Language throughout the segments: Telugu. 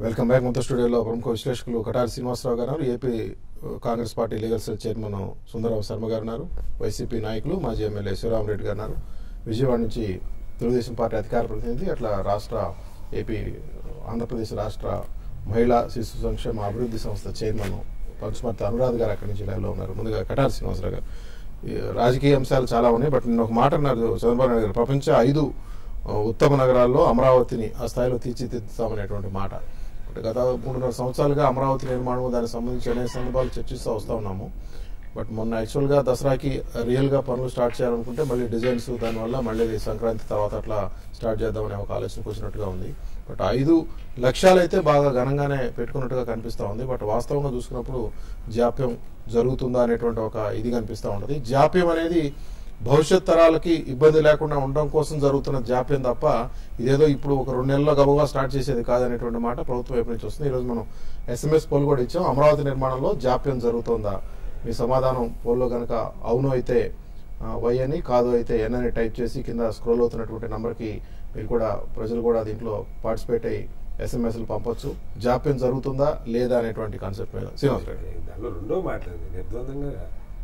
వెల్కమ్ బ్యాక్ మొత్తం స్టూడియోలో ప్రముఖ విశ్లేషకులు కటారి శ్రీనివాసరావు గారు ఉన్నారు. AP Congress party legal cell chairman Sundararao Sharma garu ఉన్నారు వైసీపీ నాయకులు మాజీ ఎమ్మెల్యే శివరామరెడ్డి గారు ఉన్నారు విజయవాడ నుంచి తెలుగుదేశం పార్టీ అధికార ప్రతినిధి అట్లా రాష్ట్ర ఏపీ ఆంధ్రప్రదేశ్ రాష్ట్ర మహిళా శిశు సంక్షేమ అభివృద్ధి సంస్థ చైర్మన్ పంచమర్తి అనురాధ్ గారు అక్కడి నుంచి లైవ్లో ఉన్నారు ముందుగా కటారి శ్రీనివాసరావు గారు ఈ రాజకీయ అంశాలు చాలా ఉన్నాయి బట్ నిన్న ఒక మాట అన్నారు చంద్రబాబు నాయుడు గారు ప్రపంచ ఐదు ఆ, ఉత్తమ నగరాల్లో అమరావతిని ఆ స్థాయిలో తీర్చిదిద్దుతామనేటువంటి మాట అంటే గత మూడున్నర సంవత్సరాలుగా అమరావతి నిర్మాణం దానికి సంబంధించి అనేక సందర్భాలు చర్చిస్తూ వస్తూ ఉన్నాము బట్ మొన్న యాక్చువల్గా దసరాకి రియల్గా పనులు స్టార్ట్ చేయాలనుకుంటే మళ్ళీ డిజైన్స్ దానివల్ల మళ్ళీ సంక్రాంతి తర్వాత అట్లా స్టార్ట్ చేద్దామనే ఒక ఆలోచనకు వచ్చినట్టుగా ఉంది బట్ ఐదు లక్ష్యాలైతే బాగా ఘనంగానే పెట్టుకున్నట్టుగా కనిపిస్తూ ఉంది బట్ వాస్తవంగా చూసుకున్నప్పుడు జాప్యం జరుగుతుందా అనేటువంటి ఒక ఇది కనిపిస్తూ ఉంటుంది జాప్యం అనేది భవిష్యత్ తరాలకి ఇబ్బంది లేకుండా ఉండడం కోసం జరుగుతున్న జాప్యం తప్ప ఇదేదో ఇప్పుడు ఒక రెండు నెలల్లో గబగా స్టార్ట్ చేసేది కాదనేటువంటి మాట ప్రభుత్వం వైపు నుంచి వస్తుంది ఈరోజు మనం ఎస్ఎంఎస్ పోల్ కూడా ఇచ్చాం అమరావతి నిర్మాణంలో జాప్యం జరుగుతోందా మీ సమాధానం పోల్లో కనుక అవును అయితే ఆ, వై అని కాదు అయితే ఎన్ అని టైప్ చేసి కింద స్క్రోల్ అవుతున్నటువంటి నంబర్కి మీరు కూడా ప్రజలు కూడా దీంట్లో పార్టిసిపేట్ అయ్యి ఎస్ఎంఎస్లు పంపొచ్చు జాప్యం జరుగుతుందా లేదా అనేటువంటి కాన్సెప్ట్ మీద శ్రీనివాస్ రెడ్డి దానిలో రెండో మాట్లాడింది నిర్ద్వందంగా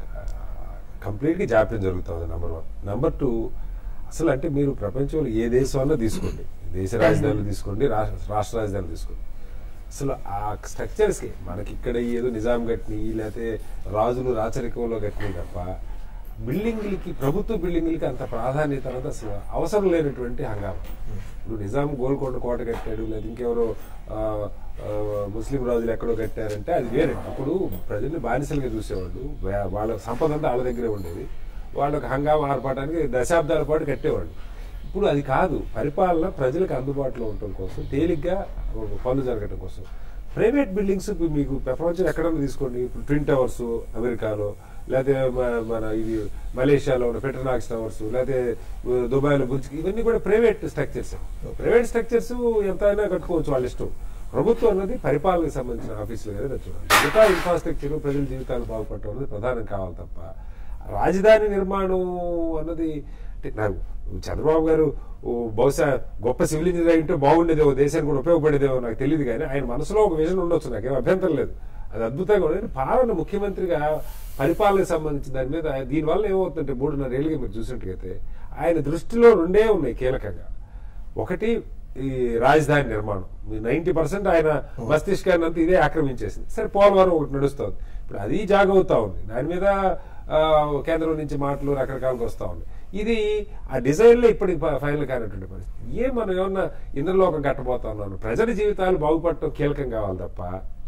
కంప్లీట్గా జాప్యం జరుగుతుంది నెంబర్ వన్ నెంబర్ టూ అసలు అంటే మీరు ప్రపంచంలో ఏ దేశంలో తీసుకోండి దేశ రాజధానులు తీసుకోండి రాష్ట్ర రాష్ట్ర రాజధానులు తీసుకోండి అసలు ఆ స్ట్రక్చర్స్కి మనకి ఇక్కడ ఏదో నిజాం కట్టినవి లేకపోతే రాజులు రాచరికంలో కట్టినవి తప్ప బిల్డింగ్లకి ప్రభుత్వ బిల్డింగ్లకి అంత ప్రాధాన్యత అనేది అసలు అవసరం లేనటువంటి హంగామా ఇప్పుడు నిజాం గోల్కొండ కోట కట్టాడు లేదా ఇంకెవరో ఆ, ఆ, ముస్లిం రాజులు ఎక్కడో కట్టారంటే అది వేరే అప్పుడు ప్రజల్ని బానిసలుగా చూసేవాళ్ళు వా- వాళ్ళ సంపద అంతా వాళ్ళ దగ్గరే ఉండేది వాళ్ళకి హంగామా ఆర్పాటానికి దశాబ్దాల పాటు కట్టేవాళ్ళు ఇప్పుడు అది కాదు పరిపాలన ప్రజలకు అందుబాటులో ఉండటం కోసం తేలిగ్గా పనులు జరగడం కోసం ప్రైవేట్ బిల్డింగ్స్ ఇప్పుడు మీకు ప్రపంచం ఎక్కడన్నా తీసుకోండి ఇప్పుడు ట్విన్ టవర్స్ అమెరికాలో లేకపోతే మ- మన ఇది మలేషియాలో ఉన్న పెట్రోనాక్స్ టవర్స్ లేకపోతే దుబాయ్లో బుర్జ్ ఇవన్నీ కూడా ప్రైవేట్ స్ట్రక్చర్స్ ప్రైవేట్ స్ట్రక్చర్స్ ఎంత అయినా కట్టుకోవచ్చు వాళ్ళ ఇష్టం ప్రభుత్వం అన్నది పరిపాలనకు సంబంధించిన ఆఫీసులు కానీ చూడాలి మిగతా ఇన్ఫ్రాస్ట్రక్చర్ ప్రజల జీవితాలు బాగుపడటం అనేది ప్రధానం కావాలి తప్ప రాజధాని నిర్మాణం అన్నది అంటే నాకు చంద్రబాబు గారు ఓ బహుశా గొప్ప సివిల్ ఇంజనీర్ అయి ఉంటే బాగుండేదేమో దేశానికి కూడా ఉపయోగపడేదేమో నాకు తెలియదు కానీ ఆయన మనసులో ఒక విజన్ ఉండొచ్చు నాకేం అభ్యంతరం లేదు అది అద్భుతంగా ఉండదు పాలన ముఖ్యమంత్రిగా పరిపాలనకు సంబంధించిన దాని మీద దీనివల్ల ఏమవుతుందంటే మూడున్నర ఏళ్ళుగా మీరు చూసినట్టుగైతే ఆయన దృష్టిలో రెండే ఉన్నాయి కీలకంగా ఒకటి ఈ రాజధాని నిర్మాణం నైన్టీ పర్సెంట్ ఆయన మస్తిష్కాన్ని అంతా ఇదే ఆక్రమించేసింది సరే పోలవరం ఒకటి నడుస్తుంది ఇప్పుడు అది జాగవుతా ఉంది దాని మీద ఆ, కేంద్రం నుంచి మాటలు రకరకాలుగా వస్తా ఉంది ఇది ఆ డిజైన్ లో ఇప్పటికి ఫైనల్ కానటువంటి పరిస్థితి ఏ మనం ఏమన్నా ఇంద్రలోకం కట్టబోతా ఉన్నాను ప్రజల జీవితాలు బాగుపడటం కీలకం కావాలి తప్ప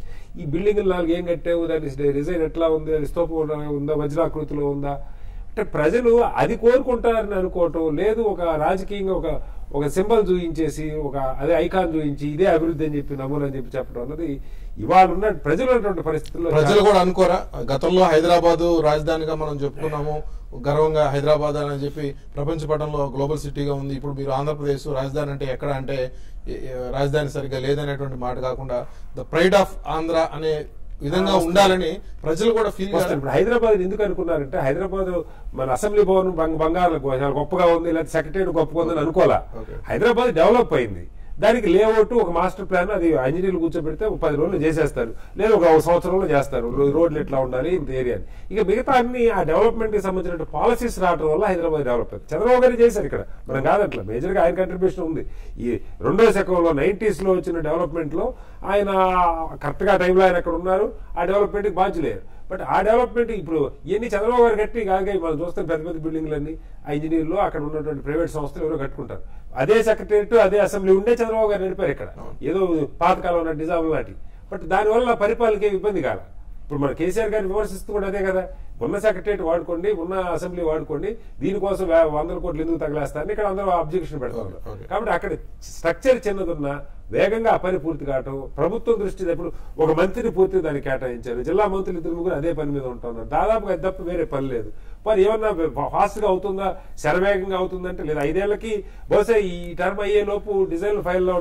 ఈ బిల్డింగ్ నాలుగు ఏం కట్టావు దాని డిజైన్ ఎట్లా ఉంది అది స్తూపం ఉందా వజ్రాకృతిలో ఉందా అంటే ప్రజలు అది కోరుకుంటారని అనుకోవటం లేదు ఒక రాజకీయంగా ఒక ఒక సింబల్ చూపించేసి ఒక అదే ఐకాన్ చూపించి ఇదే అభివృద్ధి అని చెప్పి నమూనని చెప్పి చెప్పడం అన్నది ఇవాళ ఉన్న ప్రజలు ఉన్నటువంటి పరిస్థితుల్లో ప్రజలు కూడా అనుకోరా గతంలో హైదరాబాద్ రాజధానిగా మనం చెప్పుకున్నాము గర్వంగా హైదరాబాద్ అని చెప్పి ప్రపంచ పటంలో గ్లోబల్ సిటీగా ఉంది ఇప్పుడు మీరు ఆంధ్రప్రదేశ్ రాజధాని అంటే ఎక్కడ అంటే ఏ- ఏ రాజధాని సరిగ్గా లేదనేటువంటి మాట కాకుండా ద ప్రైడ్ ఆఫ్ ఆంధ్ర అనే విధంగా ఉండాలని ప్రజలు కూడా ఫీల్ వస్తారు. ఇప్పుడు హైదరాబాద్ ఎందుకు అనుకున్నారంటే హైదరాబాద్ మన అసెంబ్లీ భవన్ బంగ- బంగారు చాలా గొప్పగా ఉంది లేదా సెక్రటరీ గొప్పగా ఉందని అనుకోవాలా Okay. హైదరాబాద్ డెవలప్ అయింది దానికి లేఅవుట్ ఒక మాస్టర్ ప్లాన్ అది ఇంజనీర్లు కూర్చోబెడితే ఒక పది రోజులు చేసేస్తారు లేదా ఒక సంవత్సరంలో చేస్తారు రో- రోడ్లు ఎట్లా ఉండాలి ఇంత ఏరియాని ఇక మిగతా అన్ని ఆ డెవలప్మెంట్ కి సంబంధించిన పాలసీస్ రావడం వల్ల హైదరాబాద్ డెవలప్ అయింది చంద్రబాబు గారు చేశారు ఇక్కడ మనం కాదట్లా మేజర్ గా ఆయన కంట్రిబ్యూషన్ ఉంది ఈ రెండో శకంలో నైన్టీస్ లో వచ్చిన డెవలప్మెంట్ లో ఆయన కరెక్ట్ గా టైంలో ఆయన అక్కడ ఉన్నారు ఆ డెవలప్మెంట్ కి బాధ్యులేరు బట్ ఆ డెవలప్మెంట్ ఇప్పుడు ఇవన్నీ చంద్రబాబు గారు కట్టి కాగా మనం చూస్తే పెద్ద పెద్ద బిల్డింగ్లన్నీ ఆ ఇంజనీర్లు అక్కడ ఉన్నటువంటి ప్రైవేట్ సంస్థలు ఎవరో కట్టుకుంటారు అదే సెక్రటరియట్ అదే అసెంబ్లీ ఉండే చంద్రబాబు గారు నడిపారు ఇక్కడ ఏదో పాతకాలం ఉన్న నిజాం లాంటి బట్ దానివల్ల పరిపాలనకి ఏమి ఇబ్బంది కాల ఇప్పుడు మన కేసీఆర్ గారిని విమర్శిస్తూ కూడా అదే కదా ఉన్న సెక్రటరియట్ వాడుకోండి ఉన్న అసెంబ్లీ వాడుకోండి దీనికోసం వే- వందల కోట్లు ఎందుకు తగలేస్తారని ఇక్కడ అందరూ అబ్జెక్షన్ పెడతారు Okay, okay. కాబట్టి అక్కడ స్ట్రక్చర్ చిన్నదున్నా వేగంగా ఆ పని పూర్తి కావటం ప్రభుత్వం దృష్టి ఇప్పుడు ఒక మంత్రిని పూర్తి దాన్ని కేటాయించారు జిల్లా మంత్రులు ఇద్దరు ముగ్గురు అదే పని మీద ఉంటున్నారు దాదాపుగా అది తప్ప వేరే పని లేదు మరి ఏమన్నా ఫాస్ట్ గా అవుతుందా శరవేగంగా అవుతుందంటే లేదా ఐదేళ్లకి బహుశా ఈ టర్మ్ అయ్యే లోపు డిజైన్ ఫైల్ అవటం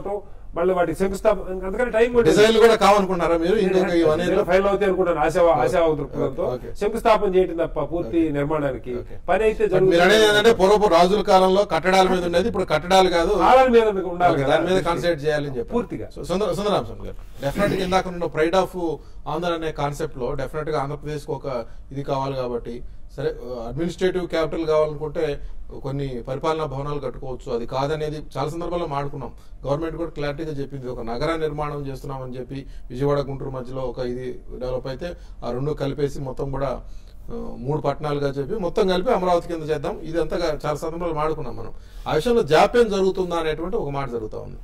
మళ్ళీ వాటికి శంకుస్థాపన అందుకని టైం కూడా డిజైన్లు కూడా కావనుకున్నారా మీరు ఇంకొక ఈ వన్ ఇయర్ ఫైల్ అవుతాయి అనుకుంటాను ఆశావా ఆశావా దృక్పథంతో ఓకే. శంకుస్థాపన చేయడం తప్ప పూర్తి నిర్మాణానికి ఓకే. పని అయితే బట్ మీరు అనేది ఏంటంటే జరుగుతుంది పూర్వపు రాజుల కాలంలో కట్టడాల మీద ఉండేది ఇప్పుడు కట్టడాలు కాదు కాలాల మీద ఉండాలి ఓకే, కదా దాని మీద కాన్సన్ట్రేట్ చేయాలని చెప్పి పూర్తిగా. సో సుందర సుందరాం స్వామి గారు డెఫినెట్ గా ఇందాక ఉన్న ప్రైడ్ ఆఫ్ ఆంధ్ర అనే కాన్సెప్ట్ లో డెఫినెట్ గా ఆంధ్రప్రదేశ్ కు ఒక ఇది కావాలి కాబట్టి సరే అడ్మినిస్ట్రేటివ్ క్యాపిటల్ కావాలనుకుంటే కొన్ని పరిపాలనా భవనాలు కట్టుకోవచ్చు అది కాదనేది చాలా సందర్భాల్లో మాడుకున్నాం గవర్నమెంట్ కూడా క్లారిటీగా చెప్పింది ఒక నగర నిర్మాణం చేస్తున్నామని చెప్పి విజయవాడ గుంటూరు మధ్యలో ఒక ఇది డెవలప్ అయితే ఆ రెండు కలిపేసి మొత్తం కూడా ఆ, మూడు పట్టణాలుగా చెప్పి మొత్తం కలిపి అమరావతి కింద చేద్దాం ఇది అంతా చాలా సందర్భాలు మాడుకున్నాం మనం ఆ విషయంలో జాప్యం జరుగుతుందా అనేటువంటి ఒక మాట జరుగుతా ఉంది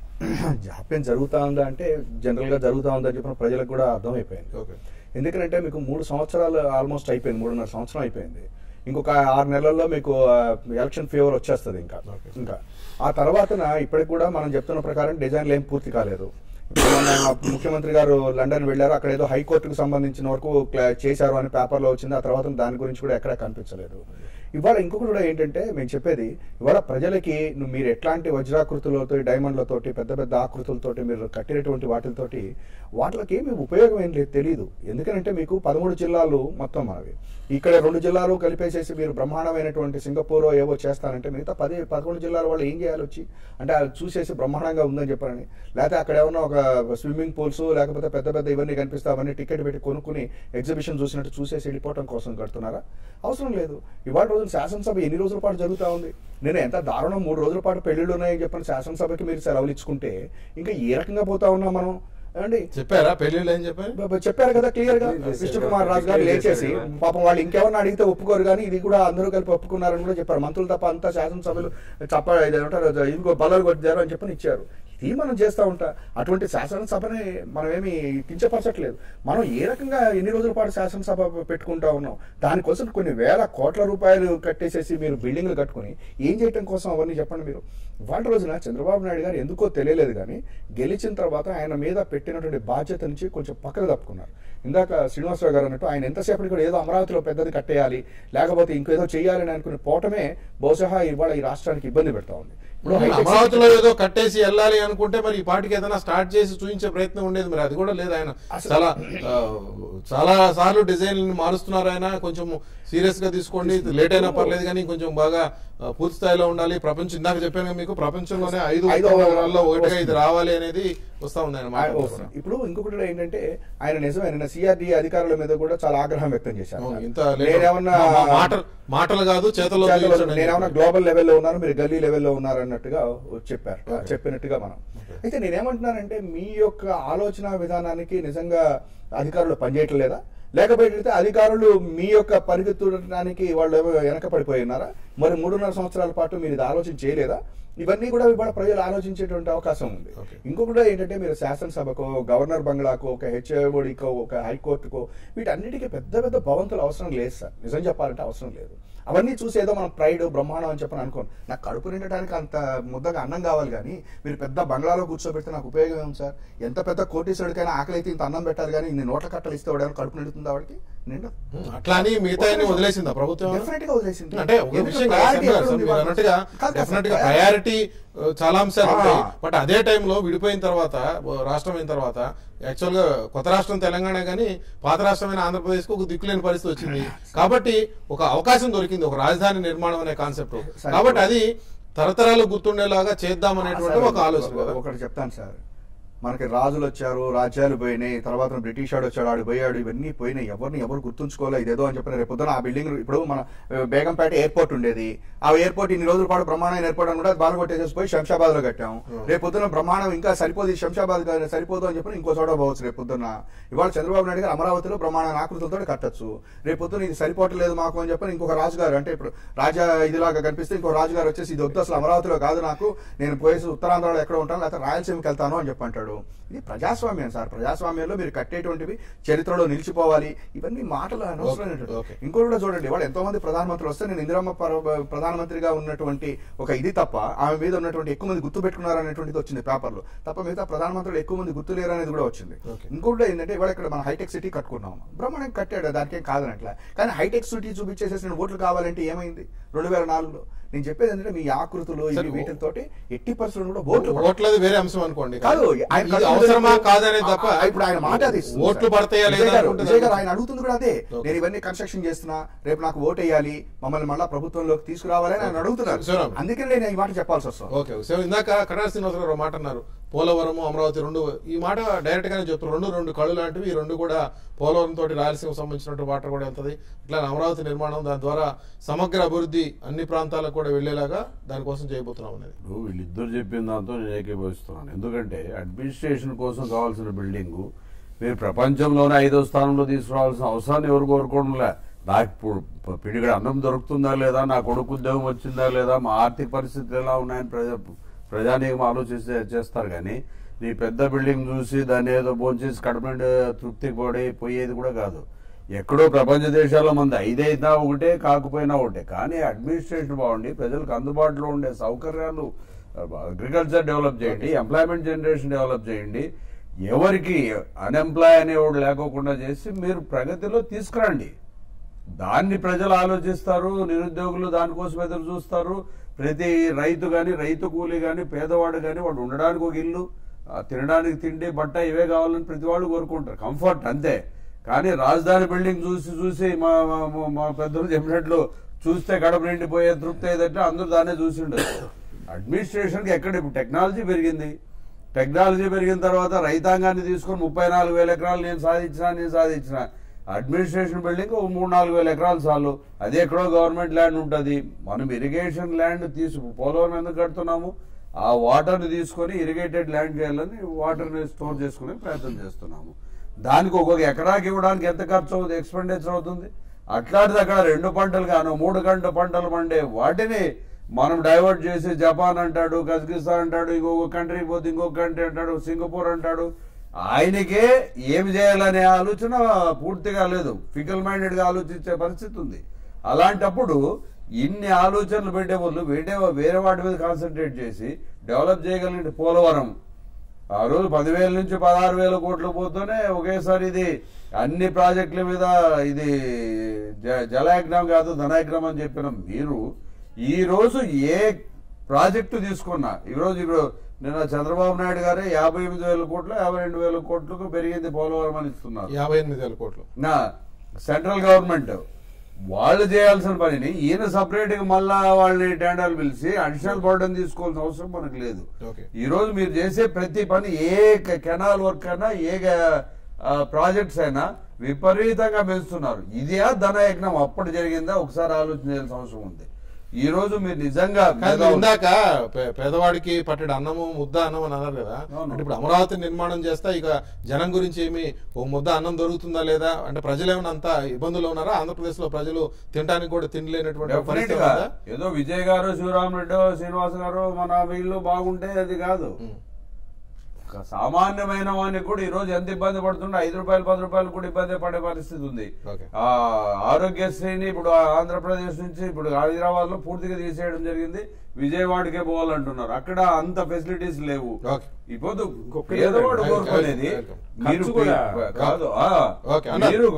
జాప్యం జరుగుతా ఉందా అంటే జనరల్ గా జరుగుతా ఉందని చెప్పిన ప్రజలకు కూడా అర్థమైపోయింది ఓకే ఎందుకంటే మీకు మూడు సంవత్సరాలు ఆల్మోస్ట్ అయిపోయింది మూడున్నర సంవత్సరం అయిపోయింది ఇంకొక ఆరు నెలల్లో మీకు ఎలక్షన్ ఫేవర్ వచ్చేస్తుంది ఇంకా Okay. ఇంకా ఆ తర్వాతన ఇప్పటికి కూడా మనం చెప్తున్న ప్రకారం డిజైన్లు ఏం పూర్తి కాలేదు ఇప్పుడు మొన్న ముఖ్యమంత్రి గారు లండన్ వెళ్ళారు అక్కడ ఏదో హైకోర్టుకు సంబంధించిన వరకు క్లా- చేశారు అని పేపర్లో వచ్చింది ఆ తర్వాత దాని గురించి కూడా ఎక్కడా కనిపించలేదు ఇవాళ ఇంకొకటి కూడా ఏంటంటే మేము చెప్పేది ఇవాళ ప్రజలకి నువ్వు మీరు ఎట్లాంటి వజ్రాకృతులతో డైమండ్లతోటి పెద్ద పెద్ద ఆకృతులతోటి మీరు కట్టినటువంటి వాటితోటి వాటికి ఏమి ఉపయోగం ఏం లేదు తెలియదు ఎందుకంటే మీకు పదమూడు జిల్లాలు మొత్తం మనవి ఇక్కడ రెండు జిల్లాలు కలిపేసేసి మీరు బ్రహ్మాండమైనటువంటి సింగపూర్ ఏవో చేస్తానంటే మిగతా పది పదకొండు జిల్లాల వాళ్ళు ఏం చేయాలి వచ్చి అంటే అది చూసేసి బ్రహ్మాండంగా ఉందని చెప్పారని లేకపోతే అక్కడ ఏమన్నా ఒక స్విమ్మింగ్ పూల్స్ లేకపోతే పెద్ద పెద్ద ఇవన్నీ కనిపిస్తే అవన్నీ టికెట్ పెట్టి కొనుక్కుని ఎగ్జిబిషన్ చూసినట్టు చూసేసి వెళ్ళిపోవడం కోసం కడుతున్నారా అవసరం లేదు ఇవాళ రోజున శాసనసభ ఎన్ని రోజుల పాటు జరుగుతా ఉంది నేను ఎంత దారుణం మూడు రోజుల పాటు పెళ్లిళ్ళు ఉన్నాయని చెప్పని శాసనసభకి మీరు సెలవులు ఇచ్చుకుంటే ఇంకా ఏ రకంగా పోతా ఉన్నాం మనం ఏమండి చెప్పారా పెళ్లిళ్ళు ఏం చెప్పారు బ- బ- చెప్పారు కదా క్లియర్ గా Yes, విష్ణు yes. కుమార్ రాజు గారు Yes, లేచేసి yes. పాపం వాళ్ళు ఇంకెవరిని అడిగితే ఒప్పుకోరు కానీ ఇది కూడా అందరూ కలిపి ఒప్పుకున్నారని కూడా చెప్పారు మంత్రులు తప్ప అంతా శాసనసభలు చప్ప ఇది ఏమంటారు ఇదిగో బల్లలు కొట్టారు అని చెప్పని ఇచ్చారు ఇది మనం చేస్తూ ఉంటా అటువంటి శాసనసభని మనం ఏమి కించపరచట్లేదు మనం ఏ రకంగా ఎన్ని రోజుల పాటు శాసనసభ పెట్టుకుంటా ఉన్నాం దానికోసం కొన్ని వేల కోట్ల రూపాయలు కట్టేసేసి మీరు బిల్డింగ్లు కట్టుకుని ఏం చేయటం కోసం అవన్నీ చెప్పండి మీరు వాళ్ళ రోజున చంద్రబాబు నాయుడు గారు ఎందుకో తెలియలేదు కానీ గెలిచిన తర్వాత ఆయన మీద పెట్టినటువంటి బాధ్యత నుంచి కొంచెం పక్కకు తప్పుకున్నారు ఇందాక శ్రీనివాసరావు గారు అన్నట్టు ఆయన ఎంతసేపటికి కూడా ఏదో అమరావతిలో పెద్దది కట్టేయాలి లేకపోతే ఇంకేదో చేయాలని అనుకుని పోవటమే బహుశా ఇవాళ ఈ రాష్ట్రానికి ఇబ్బంది పెడతా ఉంది ఇప్పుడు హైటెక్ అమరావతిలో ఏదో కట్టేసి వెళ్ళాలి అనుకుంటే మరి ఈ పాటికి ఏదైనా స్టార్ట్ చేసి చూపించే ప్రయత్నం ఉండేది మరి అది కూడా లేదు ఆయన అసలు- చాలా ఆ, చాలా సార్లు డిజైన్ మారుస్తున్నారు ఆయన కొంచెం సీరియస్ గా తీసుకోండి లేట్ అయినా పర్లేదు కానీ కొంచెం బాగా ఆ, పూర్తి స్థాయిలో ఉండాలి ప్రపంచం ఇందాక చెప్పాను కదా మీకు ప్రపంచంలోనే ఐదు ఐదో ఉపనగరాల్లో ఒకటిగా ఇది వస్తుంది. రావాలి అనేది వస్తా ఉంది ఆయన ఆయన మాట వస్తుంది. ఇప్పుడు ఇంకొకటి ఏంటంటే ఆయన నిజం ఆయన సిఆర్డి అధికారుల మీద కూడా చాలా ఆగ్రహం వ్యక్తం చేశారు అవును, ఇంత లేట్ నేనేమన్నా మా- మా- మాటలు మాటలు కాదు చేతల్లో చేతల్లో చూపించండి అని నేనేమన్నా చెప్పారు. గ్లోబల్ లెవెల్లో ఉన్నాను మీరు గల్లీ లెవెల్లో ఉన్నారు అన్నట్టుగా చెప్పారు చెప్పినట్టుగా మనం అయితే నేనేమంటున్నానంటే మీ యొక్క ఆలోచన విధానానికి నిజంగా అధికారులు పనిచేయటం లేదా లేకపోతే అధికారులు మీ యొక్క పరిగెత్తడానికి వాళ్ళు ఏమో వెనక పడిపోయి ఉన్నారా మరి మూడున్నర సంవత్సరాల పాటు మీరు ఇది ఆలోచన చేయలేదా ఇవన్నీ కూడా ఇవాళ ప్రజలు ఆలోచించేటువంటి అవకాశం ఉంది Okay. ఇంకొకటి ఏంటంటే మీరు శాసనసభకో గవర్నర్ బంగ్లాకో ఒక హెచ్ఓడికో ఒక హైకోర్టుకో వీటన్నిటికీ పెద్ద పెద్ద భవంతులు అవసరం లేదు సార్ నిజం చెప్పాలంటే అవసరం లేదు అవన్నీ చూసి ఏదో మనం ప్రైడ్ బ్రహ్మాండం అని చెప్పని అనుకోను నాకు కడుపు నిండడానికి అంత ముద్దగా అన్నం కావాలి కానీ మీరు పెద్ద బంగ్లాలో కూర్చోబెడితే నాకు ఉపయోగం ఏం సార్ ఎంత పెద్ద కోటీశ్వరుడికైనా ఆకలి అయితే ఇంత అన్నం పెట్టాలి కానీ ఇన్ని నోట్ల కట్టలు ఇస్తే వాడు ఏమైనా కడుపు నిండుతుందా వాడికి నిండు అట్లా అని మిగతా వదిలేసిందా ప్రభుత్వం డెఫినెట్ గా వదిలేసింది అంటే ఒక ఎందుకంటే విషయం priority కాదు ఎక్కడ సార్, ఉంది మీరు వాళ్ళకి? అన్నట్టుగా కాదు, కాదు, డెఫినెట్ గా priority- ప్రయారిటీ చాలా అంశాలు ఆ. ఉంటాయి బట్ అదే టైంలో విడిపోయిన తర్వాత ఓ రాష్ట్రం అయిన తర్వాత యాక్చువల్ గా కొత్త రాష్ట్రం తెలంగాణ కానీ పాత రాష్ట్రమైన ఆంధ్రప్రదేశ్ కు ఒక దిక్కులేని పరిస్థితి వచ్చింది కాబట్టి ఒక అవకాశం దొరికింది ఒక రాజధాని నిర్మాణం అనే కాన్సెప్ట్ సరే. కాబట్టి అది తరతరాలు గుర్తుండేలాగా చేద్దాం అనేటువంటి ఒక ఆలోచన కదా ఒకటి చెప్తాను సార్ మనకి రాజులు వచ్చారు రాజ్యాలు పోయినాయి తర్వాత బ్రిటిష్ వాడు వచ్చాడు ఆడు పోయాడు ఇవన్నీ పోయినాయి ఎవరిని ఎవరు గుర్తుంచుకోలే ఇదేదో అని చెప్పిన రేపు పొద్దున ఆ బిల్డింగ్ ఇప్పుడు మన ఆ, బేగంపేట ఎయిర్పోర్ట్ ఉండేది ఆ ఎయిర్పోర్ట్ ఇన్ని రోజుల పాటు బ్రహ్మాండమైన ఎయిర్పోర్ట్ అని కూడా బాగా కొట్టేసేసి పోయి శంషాబాద్ లో కట్టాం రేపు పొద్దున బ్రహ్మాండం ఇంకా సరిపోదు ఈ శంషాబాద్ గా సరిపోదు అని చెప్పి ఇంకో చోట పోవచ్చు రేపు పొద్దున ఇవాళ చంద్రబాబు నాయుడు గారు అమరావతిలో బ్రహ్మాండ ఆకృతులతో కట్టొచ్చు రేపు పొద్దున ఇది సరిపోవట్లేదు మాకు అని చెప్పి ఇంకొక రాజుగారు అంటే ఇప్పుడు రాజా ఇదిలాగా కనిపిస్తే ఇంకో రాజుగారు వచ్చేసి ఇది వద్దు అసలు అమరావతిలో కాదు నాకు నేను పోయేసి ఉత్తరాంధ్రలో ఎక్కడ ఉంటాను లేకపోతే రాయలసీమకి వెళ్తాను అని చెప్పి అంటాడు ఇది ప్రజాస్వామ్యం సార్ ప్రజాస్వామ్యంలో మీరు కట్టేటువంటివి చరిత్రలో నిలిచిపోవాలి ఇవన్నీ మాటలు అనవసరమైనటువంటి ఓకే. ఇంకోటి కూడా చూడండి వాళ్ళు ఎంతో మంది ప్రధానమంత్రులు వస్తే నేను ఇందిరమ్మ పర- ప్రధానమంత్రిగా ఉన్నటువంటి ఒక ఇది తప్ప ఆమె మీద ఉన్నటువంటి ఎక్కువ మంది గుర్తు పెట్టుకున్నారు అనేటువంటిది వచ్చింది పేపర్లో తప్ప మిగతా ప్రధానమంత్రులు ఎక్కువ మంది గుర్తు లేరు అనేది కూడా వచ్చింది ఓకే. ఇంకోటి ఏంటంటే ఇవాళ ఇక్కడ మనం హైటెక్ సిటీ కట్టుకున్నాం బ్రహ్మాండం కట్టాడు దానికేం కాదనట్లే కానీ హైటెక్ సిటీ చూపించేసేసి నేను ఓట్లు కావాలంటే ఏమైంది రెండు వేల నాలుగులో నేను చెప్పేది ఏంటంటే మీ ఆకృతులు ఇవి సరే, వీటితోటి ఎట్టి పరిస్థితులు కూడా ఓట్లు పడవు. ఓట్లది వేరే అంశం అనుకోండి కాదు ఆయన ఇది ఖర్చు అవసరమా లేదు. కాదనే తప్ప ఆ, ఇప్పుడు ఆయన మాట అది ఇస్తుంది ఓట్లు సార్. పడతాయా విజయ్ లేదా గారు, అనుకుంటున్నారు. విజయ్ గారు ఆయన అడుగుతుంది కూడా అదే ఓకే. నేను ఇవన్నీ కన్స్ట్రక్షన్ చేస్తున్నా రేపు నాకు ఓట్ వేయాలి మమ్మల్ని మళ్ళా ప్రభుత్వంలోకి తీసుకురావాలని ఆయన అడుగుతున్నారు శివరామ్. అందుకని నేను ఈ మాట చెప్పాల్సి వస్తుంది ఓకే సో ఇందాక కటార్ శ్రీనివాసరావు గారు ఒక మాట అన్నారు పోలవరం అమరావతి రెండు ఈ మాట డైరెక్ట్ గానే చెప్తారు రెండు రెండు కళ్ళు లాంటివి ఈ రెండు కూడా పోలవరం తోటి రాయలసీమ సంబంధించినట్టు వాటర్ కూడా వెళ్తుంది ఇట్లా అమరావతి నిర్మాణం దాని ద్వారా సమగ్ర అభివృద్ధి అన్ని ప్రాంతాలకు కూడా వెళ్లేలాగా దానికోసం చేయబోతున్నాం అనేది ఇప్పుడు వీళ్ళిద్దరు చెప్పిన దాంతో నేను ఏకీభవిస్తున్నాను ఎందుకంటే అడ్మినిస్ట్రేషన్ కోసం కావాల్సిన బిల్డింగ్ మీరు ప్రపంచంలోనే ఐదో స్థానంలో తీసుకురావాల్సిన అవసరాన్ని ఎవరు కోరుకోవడంలే నాకు ఇప్పుడు ప- పిడిగడ అన్నం దొరుకుతుందా లేదా నా కొడుకు ఉద్యోగం వచ్చిందా లేదా మా ఆర్థిక పరిస్థితులు ఎలా ఉన్నాయని ప్రజా ప్రజానీకం ఆలోచిస్తే చేస్తారు కానీ నీ పెద్ద బిల్డింగ్ చూసి దాన్ని ఏదో భోంచేసి కడుపు నిండా తృప్తి పడి పోయేది కూడా కాదు ఎక్కడో ప్రపంచ దేశాల్లో మంది ఐదైనా ఒకటే కాకపోయినా ఒకటే కానీ అడ్మినిస్ట్రేషన్ బాగుండి ప్రజలకు అందుబాటులో ఉండే సౌకర్యాలు అగ్రికల్చర్ డెవలప్ చేయండి ఎంప్లాయ్మెంట్ జనరేషన్ డెవలప్ చేయండి ఎవరికి అన్ఎంప్లాయ్ అనేవాడు లేకోకుండా చేసి మీరు ప్రగతిలో తీసుకురండి దాన్ని ప్రజలు ఆలోచిస్తారు నిరుద్యోగులు దానికోసం ఎదురు చూస్తారు ప్రతి రైతు గాని రైతు కూలి గాని పేదవాడు గాని వాడు ఉండడానికి ఒక ఇల్లు ఆ, తినడానికి తిండి బట్ట ఇవే కావాలని ప్రతి వాళ్ళు కోరుకుంటారు కంఫర్ట్ అంతే కానీ రాజధాని బిల్డింగ్ చూసి చూసి మా మా- మా- మా పెద్దలు చెప్పినట్లు చూస్తే కడప నిండిపోయే తృప్తి ఏదంటే అందరూ దాన్నే చూసి ఉండరు అడ్మినిస్ట్రేషన్కి ఎక్కడ ఇప్పుడు టెక్నాలజీ పెరిగింది టెక్నాలజీ పెరిగిన తర్వాత రైతాంగాన్ని తీసుకొని ముప్పై నాలుగు వేల ఎకరాలు నేను సాధించిన నేను సాధించిన అడ్మినిస్ట్రేషన్ బిల్డింగ్ ఒక మూడు నాలుగు వేల ఎకరాలు చాలు అది ఎక్కడో గవర్నమెంట్ ల్యాండ్ ఉంటుంది మనం ఇరిగేషన్ ల్యాండ్ తీసుకు పోలవరం ఎందుకు కడుతున్నాము ఆ వాటర్ని తీసుకొని ఇరిగేటెడ్ ల్యాండ్ చేయాలని వాటర్ని స్టోర్ చేసుకునే ప్రయత్నం చేస్తున్నాము దానికి ఒక్కొక్క ఎకరాకి ఇవ్వడానికి ఎంత ఖర్చు అవుతుంది ఎక్స్పెండిచర్ అవుతుంది అట్లాంటిది అక్కడ రెండు పంటలు కాను మూడు గంట పంటలు పండే వాటిని మనం డైవర్ట్ చేసి జపాన్ అంటాడు కజకిస్తాన్ అంటాడు ఇంకొక కంట్రీ పోతే ఇంకొక కంట్రీ అంటాడు సింగపూర్ అంటాడు ఆయనకే ఏమి చేయాలనే ఆలోచన పూర్తిగా లేదు ఫికల్ మైండెడ్ గా ఆలోచించే పరిస్థితి ఉంది అలాంటప్పుడు ఇన్ని ఆలోచనలు పెట్టే వాళ్ళు వేరే వేరే వాటి మీద కాన్సన్ట్రేట్ చేసి డెవలప్ చేయగలిగిన పోలవరం ఆ రోజు పదివేల నుంచి పదహారు వేల కోట్లు పోతూనే ఒకేసారి ఇది అన్ని ప్రాజెక్టుల మీద ఇది జ- జలయజ్ఞం కాదు ధనయజ్ఞం అని చెప్పిన మీరు ఈ రోజు ఏ ప్రాజెక్టు తీసుకున్నా ఈ రోజు ఇప్పుడు నిన్న చంద్రబాబు నాయుడు గారే యాభై ఎనిమిది వేల కోట్లు యాభై రెండు వేల కోట్లకు పెరిగింది పోలవరం అని ఇస్తున్నారు యాభై ఎనిమిది వేల కోట్లు నా సెంట్రల్ గవర్నమెంట్ వాళ్ళు చేయాల్సిన పనిని ఈయన సపరేట్ గా మళ్ళా వాళ్ళని టెండర్లు పిలిచి అడిషనల్ బర్డన్ తీసుకోవాల్సిన అవసరం మనకు లేదు ఓకే ఈ రోజు మీరు చేసే ప్రతి పని ఏ క- కెనాల్ వర్క్ అయినా ఏ ప్రాజెక్ట్స్ అయినా విపరీతంగా పెంచుతున్నారు ఇదే ధనయజ్ఞం అప్పుడు జరిగిందా ఒకసారి ఆలోచన చేయాల్సిన అవసరం ఉంది ఈ రోజు మీరు నిజంగా కానీ మేధావులు- ఇందాక పే- పేదవాడికి పట్టెడు అన్నము ముద్ద అన్నం అని అన్నారు కదా అవును. అంటే ఇప్పుడు అమరావతి నిర్మాణం చేస్తా ఇక జనం గురించి ఏమి ఓ ముద్ద అన్నం దొరుకుతుందా లేదా అంటే ప్రజలు ఏమైనా అంత ఇబ్బందులు ఉన్నారా ఆంధ్రప్రదేశ్ లో ప్రజలు తినడానికి కూడా తినలేనటువంటి Definite పరిస్థితి గా ఉందా? ఏదో విజయ్ గారు శివరామరెడ్డి శ్రీనివాస్ గారు మన వీళ్ళు బాగుంటే అది కాదు ఉం. ఒక సామాన్యమైన వానికి కూడా ఈ రోజు ఎంత ఇబ్బంది పడుతుండే ఐదు రూపాయలు పది రూపాయలు కూడా ఇబ్బంది పడే పరిస్థితి ఉంది ఓకే. ఆ ఆరోగ్యశ్రీని ఇప్పుడు ఆంధ్రప్రదేశ్ నుంచి ఇప్పుడు హైదరాబాద్ లో పూర్తిగా తీసేయడం జరిగింది విజయవాడకే పోవాలంటున్నారు అక్కడ అంత ఫెసిలిటీస్ లేవు ఓకే. ఇప్పుడు ఇంకొక పేదవాడు వెల్కమ్, కోరుకునేది వెల్కమ్. మీరు ఖర్చు కూడా పీ- కాదు ఆ, ఓకే, అన్నారు. మీరు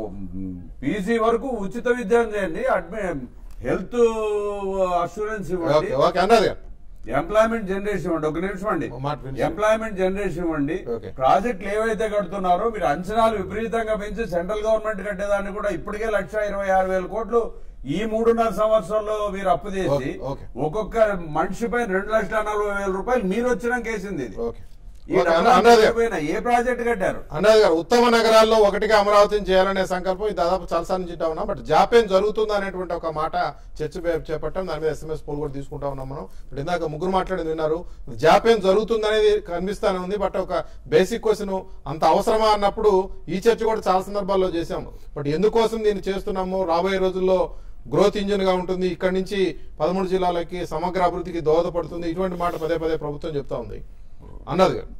పీజీ వరకు ఉచిత విద్య చేయండి అడ్మి హెల్త్ అష్యూరెన్స్ ఇవ్వండి ఓకే ఓకే అన్నది ఎంప్లాయ్మెంట్ జనరేషన్ ఇవ్వండి ఒక నిమిషం అండి ఓ మాట finish ఎంప్లాయ్మెంట్ జనరేషన్ ఇవ్వండి Okay. ప్రాజెక్టులు ఏవైతే కడుతున్నారో మీరు అంచనాలు విపరీతంగా పెంచి సెంట్రల్ గవర్నమెంట్ కట్టేదాన్ని కూడా ఇప్పటికే లక్ష ఇరవై ఆరు వేల కోట్లు ఈ మూడున్నర సంవత్సరంలో మీరు అప్పు చేసి Okay, okay. ఒక్కొక్క మనిషిపై రెండు లక్షల నలభై వేల రూపాయలు మీరు వచ్చినాక వేసింది ఇది ఓకే ఈ ఓకే, డబ్బులు అన్న- అన్నది గారు. పోయినా ఏ ప్రాజెక్ట్ కట్టారు అన్నది గారు ఉత్తమ నగరాల్లో ఒకటిగా అమరావతిని చేయాలనే సంకల్పం ఇది దాదాపు చాలాసార్లు నుంచి వింటా ఉన్నాం బట్ జాప్యం జరుగుతుంది అనేటువంటి ఒక మాట చర్చ పే- చేపట్టాం దాని మీద ఎస్ఎంఎస్ పోల్ కూడా తీసుకుంటా ఉన్నాం మనం ఇప్పుడు ఇందాక ముగ్గురు మాట్లాడింది విన్నారు జాప్యం జరుగుతుంది అనేది కనిపిస్తానే ఉంది బట్ ఒక బేసిక్ క్వశ్చన్ అంత అవసరమా అన్నప్పుడు ఈ చర్చ కూడా చాలా సందర్భాల్లో చేశాం బట్ ఎందుకోసం దీన్ని చేస్తున్నాము రాబోయే రోజుల్లో గ్రోత్ ఇంజిన్ గా ఉంటుంది ఇక్కడ నుంచి పదమూడు జిల్లాలకి సమగ్ర అభివృద్ధికి దోహదపడుతుంది ఇటువంటి మాట పదే పదే ప్రభుత్వం చెప్తా ఉంది అన్నది గారు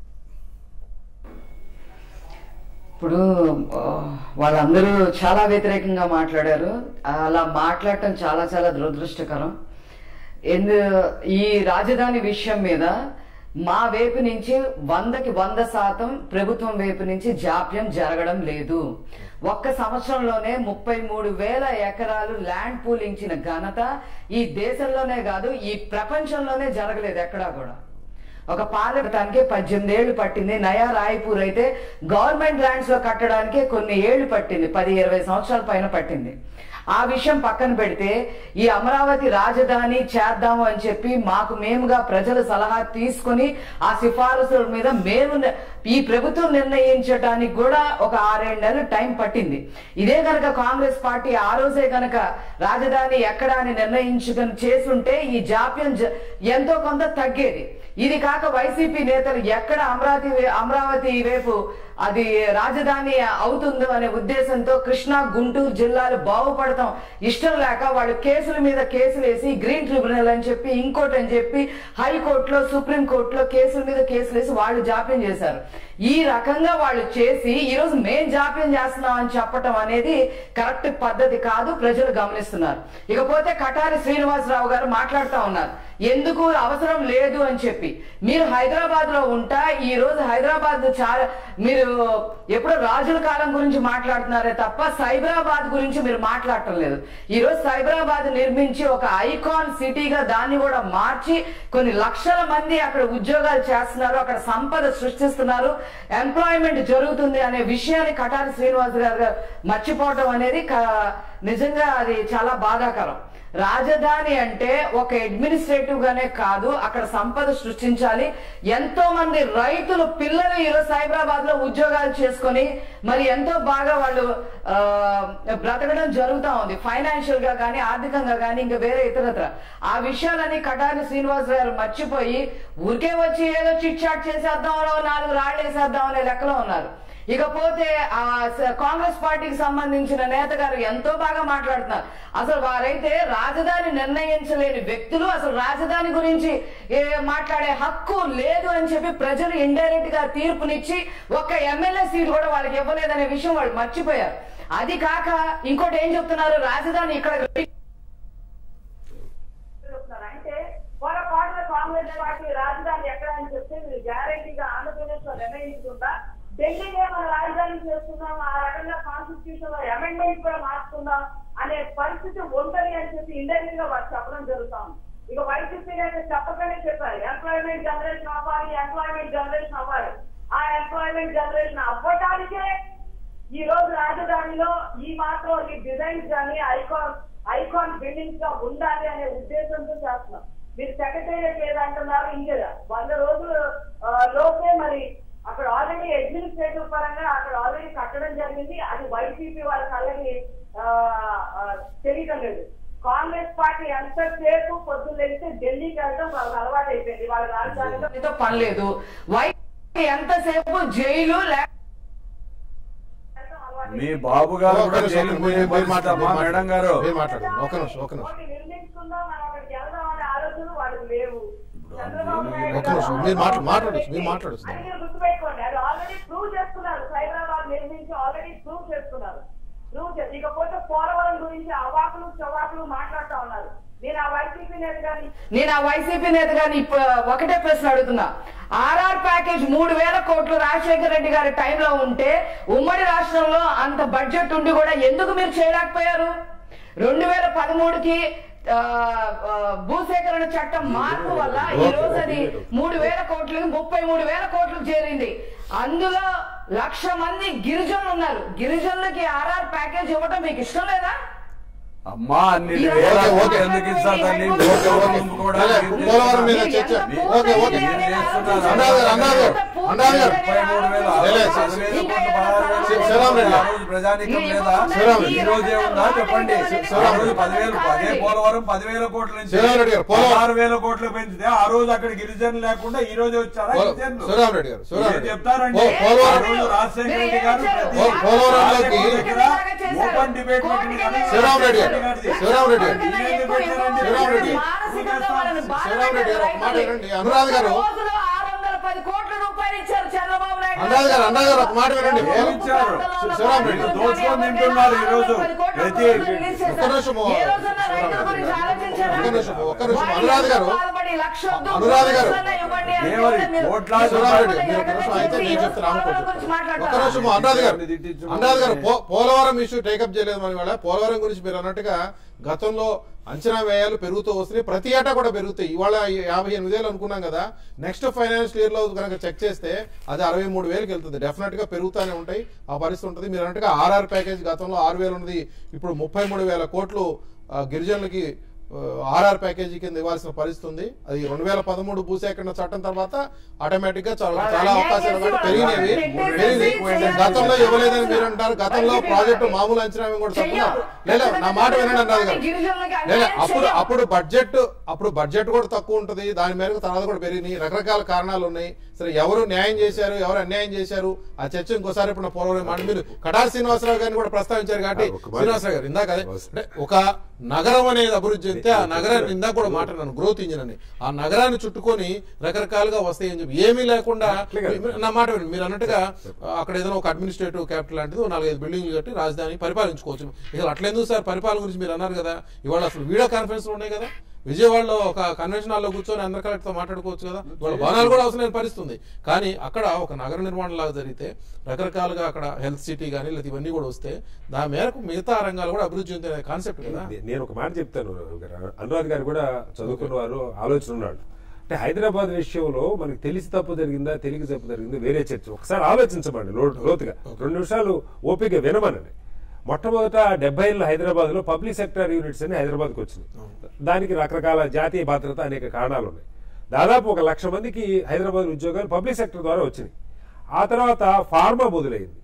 ఇప్పుడు ఆ, వాళ్ళందరూ చాలా వ్యతిరేకంగా మాట్లాడారు అలా మాట్లాడటం చాలా చాలా దురదృష్టకరం ఎందు ఈ రాజధాని విషయం మీద మా వైపు నుంచి వందకి వంద శాతం ప్రభుత్వం వైపు నుంచి జాప్యం జరగడం లేదు ఒక్క సంవత్సరంలోనే ముప్పై మూడు వేల ఎకరాలు ల్యాండ్ పూలించిన ఘనత ఈ దేశంలోనే కాదు ఈ ప్రపంచంలోనే జరగలేదు ఎక్కడా కూడా ఒక పాలకటానికి పద్దెనిమిది ఏళ్లు పట్టింది నయా రాయపూర్ అయితే గవర్నమెంట్ ల్యాండ్స్ లో కట్టడానికి కొన్ని ఏళ్లు పట్టింది పది ఇరవై సంవత్సరాల పైన పట్టింది ఆ విషయం పక్కన పెడితే ఈ అమరావతి రాజధాని చేద్దాము అని చెప్పి మాకు మేముగా ప్రజల సలహా తీసుకొని ఆ సిఫారసుల మీద మేము న- ఈ ప్రభుత్వం నిర్ణయించడానికి కూడా ఒక ఆరేడు నెలలు టైం పట్టింది ఇదే గనక కాంగ్రెస్ పార్టీ ఆ రోజే గనక రాజధాని ఎక్కడ అని నిర్ణయించుకొని చేసుంటే ఈ జాప్యం జ- ఎంతో కొంత తగ్గేది ఇది కాక వైసీపీ నేతలు ఎక్కడ అమరావతి వే- అమరావతి వైపు అది రాజధాని అవుతుందో అనే ఉద్దేశంతో కృష్ణా గుంటూరు జిల్లాలు బాగుపడతాం ఇష్టం లేక వాళ్ళు కేసుల మీద కేసులు వేసి గ్రీన్ ట్రిబ్యునల్ అని చెప్పి ఇంకోటి అని చెప్పి హైకోర్టులో సుప్రీం కోర్టులో కేసుల మీద కేసులు వేసి వాళ్ళు జాప్యం చేశారు ఈ రకంగా వాళ్ళు చేసి ఈ రోజు మేం జాప్యం చేస్తున్నాం అని చెప్పటం అనేది కరెక్ట్ పద్ధతి కాదు ప్రజలు గమనిస్తున్నారు ఇకపోతే కటారి శ్రీనివాసరావు గారు మాట్లాడుతూ ఉన్నారు ఎందుకు అవసరం లేదు అని చెప్పి మీరు హైదరాబాద్ లో ఉంటా ఈ రోజు హైదరాబాద్ చాలా మీరు ఎప్పుడో రాజుల కాలం గురించి మాట్లాడుతున్నారే తప్ప సైబరాబాద్ గురించి మీరు మాట్లాడటం లేదు ఈ రోజు సైబరాబాద్ నిర్మించి ఒక ఐకాన్ సిటీగా దాన్ని కూడా మార్చి కొన్ని లక్షల మంది అక్కడ ఉద్యోగాలు చేస్తున్నారు అక్కడ సంపద సృష్టిస్తున్నారు ఎంప్లాయ్మెంట్ జరుగుతుంది అనే విషయాన్ని కటారి శ్రీనివాస్ గారు మర్చిపోవటం అనేది క- నిజంగా అది చాలా బాధాకరం రాజధాని అంటే ఒక అడ్మినిస్ట్రేటివ్ గానే కాదు అక్కడ సంపద సృష్టించాలి ఎంతో మంది రైతులు పిల్లలు ఈరోజు సైబరాబాద్ లో ఉద్యోగాలు చేసుకొని మరి ఎంతో బాగా వాళ్ళు ఆ, బ్రతకడం జరుగుతా ఉంది ఫైనాన్షియల్ గా కానీ ఆర్థికంగా కానీ ఇంకా వేరే ఇతరత్ర ఆ విషయాలని కటారి శ్రీనివాస్ గారు మర్చిపోయి ఊరికే వచ్చి ఏదో చిట్ చాట్ చేసేద్దాం నాలుగు రాళ్ళు వేసేద్దాం అనే లెక్కలో ఉన్నారు ఇకపోతే ఆ స- కాంగ్రెస్ పార్టీకి సంబంధించిన నేత గారు ఎంతో బాగా మాట్లాడుతున్నారు అసలు వారైతే రాజధాని నిర్ణయించలేని వ్యక్తులు అసలు రాజధాని గురించి ఏ మాట్లాడే హక్కు లేదు అని చెప్పి ప్రజలు ఇండైరెక్ట్ గా తీర్పునిచ్చి ఒక్క ఎమ్మెల్యే సీట్ కూడా వాళ్ళకి ఇవ్వలేదనే విషయం వాళ్ళు మర్చిపోయారు అది కాక ఇంకోటి ఏం చెప్తున్నారు రాజధాని ఇక్కడ చెప్తున్నారు. అంటే పొరపాటున కాంగ్రెస్ పార్టీ రాజధాని ఎక్కడ అని చెప్తే మీరు గ్యారంటీగా ఆంధ్రప్రదేశ్ లో నిర్ణయించుకుంటా ఢిల్లీనే మన రాజధాని చేస్తున్నాం ఆ రకంగా కాన్స్టిట్యూషన్ లో అమెండ్మెంట్ కూడా మార్చుకుందాం అనే పరిస్థితి ఉంటది అని చెప్పి ఇండైరెక్ట్ గా వారు చెప్పడం జరుగుతాం ఇక వైసీపీ అయితే చెప్పకనే చెప్పారు ఎంప్లాయ్మెంట్ జనరేషన్ అవ్వాలి ఎంప్లాయ్మెంట్ జనరేషన్ అవ్వాలి ఆ ఎంప్లాయ్మెంట్ జనరేషన్ అవ్వటానికే ఈ రోజు రాజధానిలో ఈ మాత్రం ఈ డిజైన్స్ కానీ ఐకాన్ ఐకాన్ బిల్డింగ్స్ గా ఉండాలి అనే ఉద్దేశంతో చేస్తున్నాం మీరు సెక్రటేరియట్ లేదంటున్నారు ఇండియా వంద రోజులు ఆ, లోపే మరి అక్కడ ఆల్రెడీ అడ్మినిస్ట్రేటివ్ పరంగా అక్కడ ఆల్రెడీ కట్టడం జరిగింది అది వైసీపీ వాళ్ళ కళ్ళకి ఆ, ఆ, తెలియటం లేదు కాంగ్రెస్ పార్టీ ఎంతసేపు పొద్దున్న లేస్తే ఢిల్లీకి వెళ్ళడం వాళ్ళకి అలవాటు అయిపోయింది వాళ్ళ రాజధానిలో తో పని లేదు వై ఎంతసేపు జైలు లేక వెళ్ళడం అలవాటు మీ బాబు గారు ఒక్క కూడా నిమిషం, జైలుకు పోయే మీరు పరిస్థితి మాట్లాడండి, అమ్మా, మేడం గారు మీరు మాట్లాడండి ఒక నిమిషం ఒక నిమిషం ఒకటి నిర్మించుకుందాం మనం అక్కడికి వెళ్దాం అనే ఆలోచన వాళ్ళకి లేవు చంద్రబాబు నేను నాయుడు ఒక్క నిమిషం, మీరు మాట్లా- మాట్లాడొచ్చు, మీరు అది మాట్లాడొచ్చు. మీరు గుర్తుపెట్టుకోండి అది ఆల్రెడీ ప్రూవ్ చేస్తున్నారు సైబరాబాద్ నిర్మించి ఆల్రెడీ ప్రూవ్ చేస్తున్నారు ప్రూవ్ చేసి ఇకపోతే పోలవరం గురించి అవాకులు చవాకులు మాట్లాడుతా ఉన్నారు నేను ఆ వైసీపీ నేత గారిని నేను ఆ వైసీపీ నేత గారిని ఇప్పుడు ఒకటే ప్రశ్న అడుగుతున్నా ఆర్ఆర్ ప్యాకేజ్ మూడు వేల కోట్లు రాజశేఖర రెడ్డి గారి టైంలో ఉంటే ఉమ్మడి రాష్ట్రంలో అంత బడ్జెట్ ఉండి కూడా ఎందుకు మీరు చేయలేకపోయారు రెండు వేల పదమూడుకి ఆ, ఆ, భూసేకరణ చట్టం మార్పు వల్ల ఈ రోజు అది మూడు వేల కోట్లకి ముప్పై మూడు వేల కోట్లకు చేరింది అందులో లక్ష మంది గిరిజనులు ఉన్నారు గిరిజనులకి ఆర్ఆర్ ప్యాకేజ్ ఇవ్వటం మీకు ఇష్టం లేదా అమ్మా అన్ని ఈ వేల రోజు కోట్లు ఓకే. ఎందుకు ఇస్తా తల్లి ఓకే, ఓకే. భూకంపం కూడా అదే, ఏం పోలవరం మీద చేస్తున్నారు? చర్చ. ఎంత ఓకే, ఓకే. పూర్తి చేయాలి చేస్తున్నారు? అన్నారు గారు, అన్నారు గారు. అన్నారు గారు. ముప్పై మూడు వేల లే, లే, ఆరు శ్రీ- వేల ఇంకా కోట్ల ఏదైనా పదహారు వేల సలహాలు శ్రీరామ్ రెడ్డి. ఆ రోజు ప్రజానీకం ఈ లేదా శ్రీరామ్ ఈ రెడ్డి. రోజు ఏముందా చెప్పండి శ్రీరామ్ ఆ రోజు రెడ్డి. పదివేలు అదే పోలవరం పదివేల కోట్ల నుంచి శ్రీరామ్ రెడ్డి గారు, పోలవరం. పదహారు వేల కోట్లు పెంచితే ఆ రోజు అక్కడ గిరిజనులు లేకుండా ఈ రోజు వచ్చారా గిరిజనులు శివరామ్ రెడ్డి గారు శివరామ్ ఏం రెడ్డి చెప్తారండి పో- పోలవరం ఆ రోజు రాజశేఖర రెడ్డి గారు ప్రతి పో- పోలవరంలోకి ఓపెన్ డిబేట్ పెట్టింది కదా శివరామ్ రెడ్డి గారు శివరామ్ రెడ్డి గారు శివరామ్ రెడ్డి. శివరామ్ రెడ్డి గారు ఒక మాట వినండి అనురాధ్ గారు అనురాధ్ గారు అనురాధ్ గారు ఒక మాట వినండి ఏమి ఇచ్చారు? శివరామ్ రెడ్డి. దోచుకొని తింటున్నారు ఈ రోజు. ప్రతి- ఒక్క నిమిషము. ఒక్క నిమిషం ఒక్క నిమిషం అనురాధ్ గారు ఇవ్వండి లక్ష వద్దు, అనురాధ గారు. లక్షలన్నా ఇవ్వండి అని ఏమని? చెప్తే మీరు- కోట్లాది శివరామరెడ్డి, మీరు మీరు ఒక నిమిషం అయితే నేను చెప్తాను ఆమె పోలవరం కొంచెం. గురించి ఒక్క మాట్లాడతారా? నిమిషం అనురాధ గారు తిట్టించు. అనురాధ గారు పో- పోలవరం ఇష్యూ టేకప్ చేయలేదు మన ఇవాళ పోలవరం గురించి మీరు అన్నట్టుగా గతంలో అంచనా వ్యయాలు పెరుగుతూ వస్తున్నాయి ప్రతి ఏటా కూడా పెరుగుతాయి ఇవాళ యాభై ఎనిమిది వేలు అనుకున్నాం కదా నెక్స్ట్ ఫైనాన్షియల్ ఇయర్ లో కనుక చెక్ చేస్తే అది అరవై మూడు వేలకు వెళ్తుంది డెఫినెట్ గా పెరుగుతూనే ఉంటాయి ఆ పరిస్థితి ఉంటుంది మీరు అన్నట్టుగా ఆర్ఆర్ ప్యాకేజ్ గతంలో ఆరు వేలు ఉన్నది ఇప్పుడు ముప్పై మూడు వేల కోట్లు ఆ, గిరిజనులకి ఆర్ఆర్ ప్యాకేజీ కింద ఇవ్వాల్సిన పరిస్థితి ఉంది అది రెండు వేల పదమూడు భూసేకరణ చట్టం తర్వాత ఆటోమేటిక్ గా చాలా వాళ్ళు చాలా అన్యాయం అవకాశాలు చేసి కాబట్టి పెరిగినవి వాళ్ళు పెట్టేసి పెరిగినాయి చేయాలి. గతంలో ఇవ్వలేదని మీరు అంటారు గతంలో వైసీపీ ప్రాజెక్టు వాళ్ళు మామూలు అంచనా వేయడం కూడా తప్పు చెయ్యం. లేదా నా మాట వినండి అన్నది కదా గిరిజనులకి లేదా అన్యాయం అప్పుడు చెయ్యం. అప్పుడు బడ్జెట్ అప్పుడు బడ్జెట్ కూడా తక్కువ ఉంటుంది దాని మేరకు తర్వాత కూడా పెరిగినాయి రకరకాల కారణాలు ఉన్నాయి సరే ఎవరు న్యాయం చేశారు ఎవరు అన్యాయం చేశారు ఆ చర్చ ఇంకోసారి ఇప్పుడు పోలవరం మాట మీరు కటార్ శ్రీనివాసరావు గారిని కూడా ప్రస్తావించారు కాబట్టి ఆ, ఒక మాట. శ్రీనివాసరావు గారు ఇందాక అదే అంటే ఒక నగరం అనేది అభివృద్ధి చెందితే ఆ నగరాన్ని ఇందాక కూడా మాట్లాడినాను గ్రోత్ ఇంజిన్ అని ఆ నగరాన్ని చుట్టుకొని రకరకాలుగా వస్తాయి అని చెప్పి ఏమీ లేకుండా అట్లే కాదు. మీ- నా మాట వినండి మీరు అన్నట్టుగా ఆ, అక్కడ ఏదైనా ఒక అడ్మినిస్ట్రేటివ్ క్యాపిటల్ లాంటిది ఓ నాలుగైదు బిల్డింగ్లు కట్టి రాజధాని పరిపాలించుకోవచ్చు ఇక అట్లెందుకు సార్ పరిపాలన గురించి మీరు అన్నారు కదా ఇవాళ అసలు వీడియో కాన్ఫరెన్స్ ఉన్నాయి కదా విజయవాడలో ఒక కన్వెన్షన్ హాల్లో కూర్చొని అందరి కలెక్టర్తో మాట్లాడుకోవచ్చు కదా ఇవాళ భవనాలు కూడా అవసరం లేని పరిస్థితి ఉంది కానీ అక్కడ ఒక నగర నిర్మాణం లాగా జరిగితే రకరకాలుగా అక్కడ హెల్త్ సిటీ కానీ లేదా ఇవన్నీ కూడా వస్తే దాని మేరకు మిగతా రంగాలు కూడా అభివృద్ధి చెందే కాన్సెప్ట్ కదా నే- నేను ఒక మాట చెప్తాను అనురాధ్ గారు కూడా చదువుకున్న వారు ఆలోచన ఉన్నాడు అంటే హైదరాబాద్ విషయంలో మనకి తెలిసి తప్పు జరిగిందా తెలియక తప్పు జరిగిందా వేరే చర్చ ఒకసారి ఆలోచించమండి లో- లోతుగా రెండు నిమిషాలు ఓపిక వినమనండి మొట్టమొదట డెబ్బై ఏళ్ళ హైదరాబాద్ లో పబ్లిక్ సెక్టర్ యూనిట్స్ అని హైదరాబాద్కి వచ్చినాయి దానికి రకరకాల జాతీయ భద్రత అనేక కారణాలు ఉన్నాయి దాదాపు ఒక లక్ష మందికి హైదరాబాద్ ఉద్యోగాలు పబ్లిక్ సెక్టర్ ద్వారా వచ్చినాయి ఆ తర్వాత ఫార్మా మొదలైంది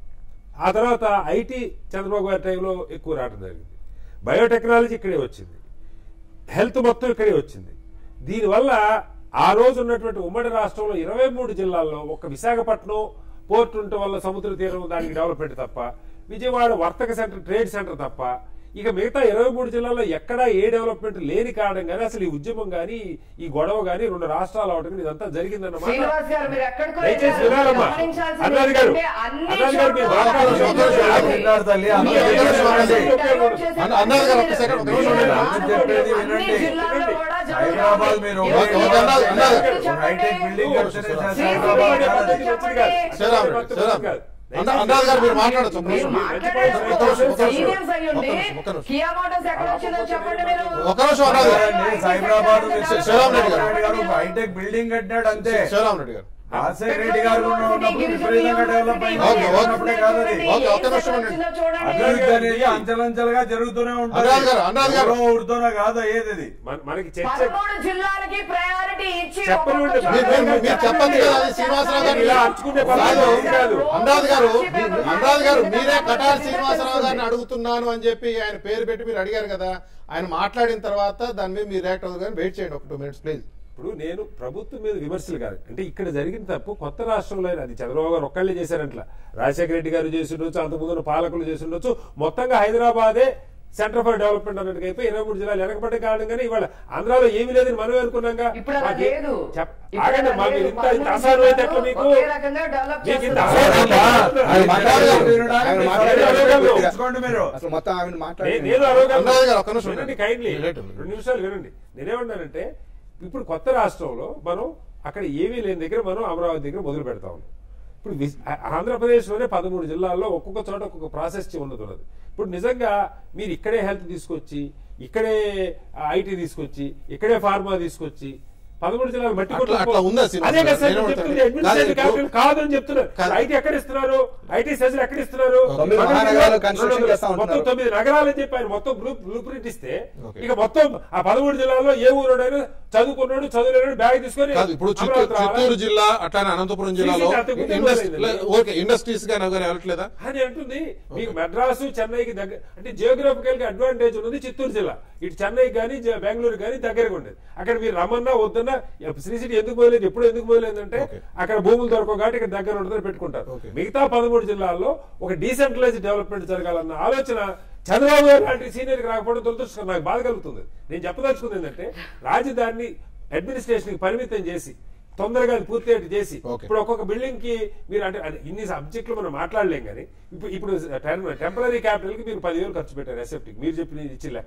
ఆ తర్వాత ఐటీ చంద్రబాబు గారి టైంలో ఎక్కువ రావడం జరిగింది బయోటెక్నాలజీ ఇక్కడే వచ్చింది హెల్త్ మొత్తం ఇక్కడే వచ్చింది దీనివల్ల ఆ రోజు ఉన్నటువంటి ఉమ్మడి రాష్ట్రంలో ఇరవై మూడు జిల్లాల్లో ఒక విశాఖపట్నం పోర్ట్ ఉండటం వల్ల సముద్ర తీరం దానికి డెవలప్మెంట్ తప్ప విజయవాడ వర్తక సెంటర్ ట్రేడ్ సెంటర్ తప్ప ఇక మిగతా ఇరవై మూడు జిల్లాల్లో ఎక్కడా ఏ డెవలప్మెంట్ లేని కారణం కానీ అసలు ఈ ఉద్యమం కానీ ఈ గొడవ కానీ రెండు రాష్ట్రాలు అవడం ఇదంతా జరిగిందన్నమాట శ్రీనివాస్ గారు మీరు ఎక్కడికో దయచేసి వెళ్ళారు. వినాలమ్మా. గమనించాల్సింది అన్నాది గారు. ఏంటంటే అన్ని అన్నాది గారు మీరు చోట్ల మాట్లాడాల్సిన అభివృద్ధి అవసరం లేదు. విన్నారు తల్లి, అన్ని అన్నాది గారు చోట్ల చెప్పండి. డెవలప్ చేసే అన్న- అన్నాది గారు ఒక్క సెకండ్, ఒక్క నిమిషం ఉండండి. అందరూ చెప్పేది అన్ని వినండి. జిల్లాల్లో కూడా జరుగుతోంది. హైదరాబాద్ మీరు ఓకే, ఓకే, అన్నాది- అన్నాది. ఒక హైటెక్ బిల్డింగ్ కడితేనే చేస్తారు. శ్రీ- హైదరాబాద్ శ్రీ- కాదు. శ్రీ- చెప్పండి. శ్రీరామ్ రెడ్డి, శ్రీరామ్ రెడ్డి. అన్న- అన్నాది గారు మీరు మాట్లాడచ్చు ఒక్క మీరు నిమిషం. మాట్లాడేటప్పుడు ఒక్క నిమిషం, ఒక్క నిమిషం. సీరియస్ అయ్యి ఉండి, ఒక్క నిమిషం, ఒక్క నిమిషం. కియా మోటార్స్ ఎక్కడ వచ్చిందో చెప్పండి మీరు ఒక్క నిమిషం అన్నాది గారు. అండి, సైబరాబాద్ మీరు శ్రీరామ్ రెడ్డి గారు. గారు ఒక హైటెక్ బిల్డింగ్ కట్టినాడు అంతే శివరామ్ రెడ్డి గారు రాజశేఖర రెడ్డి గారు ఉన్నప్పుడు విపరీతంగా డెవలప్ అయింది ఓకే, ఓకే. ఉన్నప్పుడే కాదు అది ఓకే, ఒక్క నిమిషం ఉండండి. అభివృద్ధి అనేది అంచెలంచెలుగా జరుగుతూనే ఉంటుంది అనురాగ్ గారు, అనురాగ్ గారు. ఎవరో ఊరితోనే కాదు అయ్యేది అది మన- మనకి చర్చ పదమూడు జిల్లాలకి ప్రయారిటీ ఇచ్చి చెప్పండి ఒక్కొక్క మీరు- చోట మీరు- మీరు- మీరు చెప్పండి కదా అది శ్రీనివాసరావు గారు ఇలా అరుచుకునే పద్ధతి కాదు. కాదు. అనురాధ్ గారు మీ- అనురాధ్ గారు మీరే కటార్ శ్రీనివాసరావు గారిని అడుగుతున్నాను అని చెప్పి ఆయన పేరు పెట్టి మీరు అడిగారు కదా ఆయన మాట్లాడిన తర్వాత దాని మీద మీరు రియాక్ట్ అవుతుంది కానీ వెయిట్ చేయండి ఒక టూ మినిట్స్ ప్లీజ్ ఇప్పుడు నేను ప్రభుత్వం మీద విమర్శలు కాదు అంటే ఇక్కడ జరిగిన తప్పు కొత్త రాష్ట్రంలో అయినా అది చంద్రబాబు గారు ఒక్కళ్ళే చేశారంట్లా రాజశేఖర రెడ్డి గారు చేసి ఉండొచ్చు అంతకుముందు ఉన్న పాలకులు చేసి ఉండొచ్చు మొత్తంగా హైదరాబాదే సెంటర్ ఫర్ డెవలప్మెంట్ అన్నట్టుగా అయిపోయి ఇరవై మూడు జిల్లాలు వెనకబడ్డ కారణంగానే ఇవాళ ఆంధ్రాలో ఏమీ లేదని మనమే అనుకున్నాగా ఇప్పుడు అలా మాకే- లేదు చెప్- ఇప్పుడు ఆగండి అలా మా మీరు లేదు. ఇంత ఇంత పదమూడు అసహనం అయితే ఎట్లా జిల్లాలు మీకు ఒకే రకంగా డెవలప్ మీకు ఇంత చేస్తున్నారు. అసహనం ఆయన మాట్లాడారు. వినడానికి ఆయన మీరు మాట్లాడారు. అడగగలరు. తెలుసుకోండి మీరు అసలు మొత్తం ఆమె నే- మాట్లాడి నేను అరవగలను. అనురాధ్ గారు, ఒక్క నిమిషం వినండి ఉండండి. Kindly right. రెండు నిమిషాలు వినండి నేనేమన్నానంటే ఇప్పుడు కొత్త రాష్ట్రంలో మనం అక్కడ ఏమీ లేని దగ్గర మనం అమరావతి దగ్గర మొదలు పెడతా ఉన్నాం ఇప్పుడు విస్- ఆ- ఆంధ్రప్రదేశ్లోనే పదమూడు జిల్లాల్లో ఒక్కొక్క చోట ఒక్కొక్క ప్రాసెస్ ఉన్నది ఉన్నది ఇప్పుడు నిజంగా మీరు ఇక్కడే హెల్త్ తీసుకొచ్చి ఇక్కడే ఐటీ తీసుకొచ్చి ఇక్కడే ఫార్మా తీసుకొచ్చి పదమూడు జిల్లాలు మట్టి అట్లా- కొట్టుకుపో- అట్లా ఉందా శ్రీనివాస్ అదే కదా గారు? సార్ నేను నేను అడుగుతాను. చెప్తుంది అడ్మినిస్ట్రేటివ్ కాదు, క్యాపిటల్ కాదని చెప్తున్నారు కాదు. ఐటీ ఎక్కడ ఇస్తున్నారు ఐటీ సెజల్ ఎక్కడ ఇస్తున్నారు తొమ్మిది పన్నెండు మహానగరాలు జిల్లాలు- construction చేస్తా మొత్తం ఉంటున్నారు. తొమ్మిది నగరాలు అని చెప్పి ఆయన మొత్తం బ్లూ బ్లూ ప్రింట్ ఇస్తే ఓకే. ఇక మొత్తం ఆ పదమూడు జిల్లాల్లో ఏ ఊరోడైనా చదువుకున్నాడు చదువులేడు బ్యాగ్ తీసుకొని కాదు ఇప్పుడు చిత్తూరు అమరావతి రావాలా? చిత్తూరు జిల్లా అట్లానే అనంతపురం జిల్లాలో శ్రీశైలం అంతకుముందే ఇండస్ట్రీ మొదలైంది. ఓకే ఇండస్ట్రీస్ గా నగరం వెళ్ళట్లేదా అని అంటుంది మీకు మెడ్రాసు చెన్నైకి దగ్గర అంటే జియోగ్రఫికల్ గా అడ్వాంటేజ్ ఉన్నది చిత్తూరు జిల్లా ఇటు చెన్నై కానీ బెంగళూరు కానీ దగ్గరగా ఉండేది అక్కడ మీరు రమ్మన్నా వద్దన్నా శ్రీ సిటీ ఎందుకు పోయలేదు ఎప్పుడు ఎందుకు పోయలేదంటే ఓకే. అక్కడ భూములు దొరకవు కాబట్టి ఇక్కడ దగ్గర ఉంటుందని పెట్టుకుంటారు ఓకే. మిగతా పదమూడు జిల్లాల్లో ఒక డీసెంట్రలైజ్ డెవలప్మెంట్ జరగాలన్న ఆలోచన చంద్రబాబు గారు లాంటి సీనియర్ రాకపోవడం దురదృష్టం నాకు బాధ కలుగుతుంది నేను చెప్పదలుచుకుంది ఏంటంటే రాజధానిని అడ్మినిస్ట్రేషన్ కి పరిమితం చేసి తొందరగా అది పూర్తి అయ్యేట్టు చేసి ఓకే. ఇప్పుడు ఒక్కొక్క బిల్డింగ్ కి మీరు అంటే అది ఇన్ని సబ్జెక్టులు మనం మాట్లాడలేం కానీ ఇప్పుడు ఇప్పుడు టెంపరీ క్యాపిటల్ కి మీరు పదివేలు ఖర్చు పెట్టారు ఎస్ఎఫ్టీకి మీరు చెప్పిన ఇచ్చిన లెక్కలే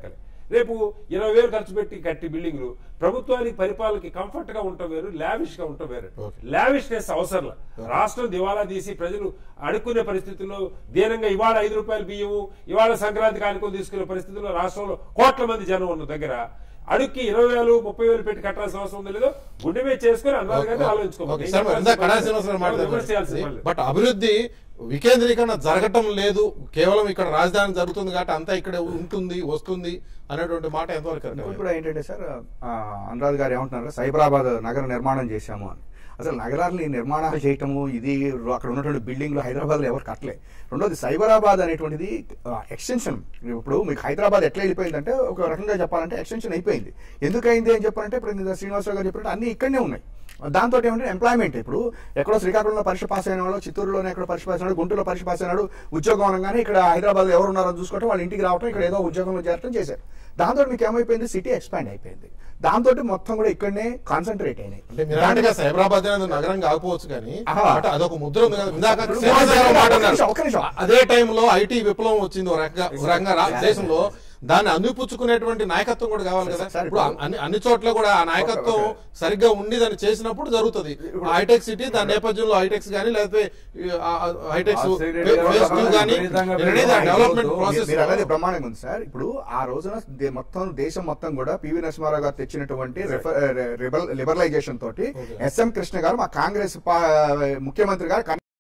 రేపు ఇరవై వేలు ఖర్చు పెట్టి కట్టి బిల్డింగ్లు ప్రభుత్వానికి పరిపాలనకి కంఫర్ట్ గా ఉండటం వేరు లావిష్ గా ఉండటం వేరు Okay. లావిష్నెస్ అవసరం రాష్ట్రం దివాలా తీసి ప్రజలు అడుక్కునే పరిస్థితుల్లో దీనంగా ఇవాళ ఐదు రూపాయల బియ్యము ఇవాళ సంక్రాంతి కానుకలు తీసుకునే పరిస్థితుల్లో రాష్ట్రంలో కోట్ల మంది జనం ఉన్న దగ్గర అడుక్కి ఇరవై వేలు ముప్పై వేలు పెట్టి కట్టాల్సిన అవసరం ఉందో లేదో గుండె మీద చేసుకుని అందరూ ఓకే, ఆలోచించుకోవాలి ఓకే, సార్, మరి ఇందాక కళా శ్రీనివాసరావు విమర్శ చేయాల్సిన మాట్లాడారు పని లేదు. బట్ అభివృద్ధి వికేంద్రీకరణ జరగటం లేదు కేవలం ఇక్కడ రాజధాని జరుగుతుంది కాబట్టి అంతా ఇక్కడ ఉంటుంది వస్తుంది అనేటువంటి మాట ఎంతవరకు ఇంకోటి కరెక్ట్? కూడా ఏంటంటే సార్ ఆ, అనురాధ్ గారు ఏమంటున్నారు సైబరాబాద్ నగర నిర్మాణం చేశాము అని అసలు నగరాలని నిర్మాణాలు చేయటము ఇది అక్కడ ఉన్నటువంటి బిల్డింగ్లు హైదరాబాద్ లో ఎవరు కట్టలే రెండోది సైబరాబాద్ అనేటువంటిది ఎక్స్టెన్షన్ ఇప్పుడు మీకు హైదరాబాద్ ఎట్లా వెళ్ళిపోయిందంటే ఒక రకంగా చెప్పాలంటే ఎక్స్టెన్షన్ అయిపోయింది ఎందుకైంది అని చెప్పాలంటే ఇప్పుడు ఇందాక శ్రీనివాసరావు గారు చెప్పినట్టు అన్ని ఇక్కడనే ఉన్నాయి దాంతో ఏమంటే ఎంప్లాయ్మెంట్ ఇప్పుడు ఎక్కడో శ్రీకాకుళంలో పరీక్ష పాస్ అయిన వాళ్ళు చిత్తూరులోనే ఎక్కడో పరీక్ష పాస్ అయినాడు గుంటూరులో పరీక్ష పాస్ అయినాడు ఉద్యోగం అనగానే ఇక్కడ హైదరాబాద్ ఎవరు ఉన్నారో చూసుకోవటం వాళ్ళ ఇంటికి రావటం ఇక్కడ ఏదో ఉద్యోగంలో చేరటం చేశారు దాంతో మీకు ఏమైపోయింది సిటీ ఎక్స్పాండ్ అయిపోయింది దాంతో మొత్తం కూడా ఇక్కడనే కాన్సన్ట్రేట్ అయినాయి అంటే మీరు అన్నట్టుగా సైబరాబాద్ అనేది నగరం కాకపోవచ్చు కానీ ఆహా. బట్ అదొక ముద్ర ఉంది కదా ఇందాక ఇప్పుడు శ్రీనివాసరావు గారు మాట ఒక్క నిమిషం, అన్నారు. ఒక్క నిమిషం. అదే టైంలో ఐటీ విప్లవం వచ్చింది ఒక రకంగా ఒక రకంగా రా- దేశంలో దాన్ని అందిపుచ్చుకునేటువంటి నాయకత్వం కూడా కావాలి కదా సార్, ఇప్పుడు ఇప్పుడు- అన్ని అన్ని చోట్ల కూడా ఆ నాయకత్వం ఓకే, సరిగ్గా ఉండి దాన్ని చేసినప్పుడు జరుగుతుంది హైటెక్ సిటీ దాని నేపథ్యంలో హైటెక్స్ కానీ లేకపోతే హైటెక్స్ ఆ సెక్రటరీ ఫేస్ టూ కానీ విపరీతంగా డెవలప్మెంట్ పెరిగిపోతూ ప్రాసెస్ మీరు అనేది బ్రహ్మాండంగా ఉంది సార్ ఇప్పుడు ఆ రోజున దే- మొత్తం దేశం మొత్తం కూడా పివి నరసింహారావు గారు తెచ్చినటువంటి లిబరలైజేషన్ తోటి ఎస్ఎం కృష్ణ గారు మా కాంగ్రెస్ పా- ముఖ్యమంత్రి గారు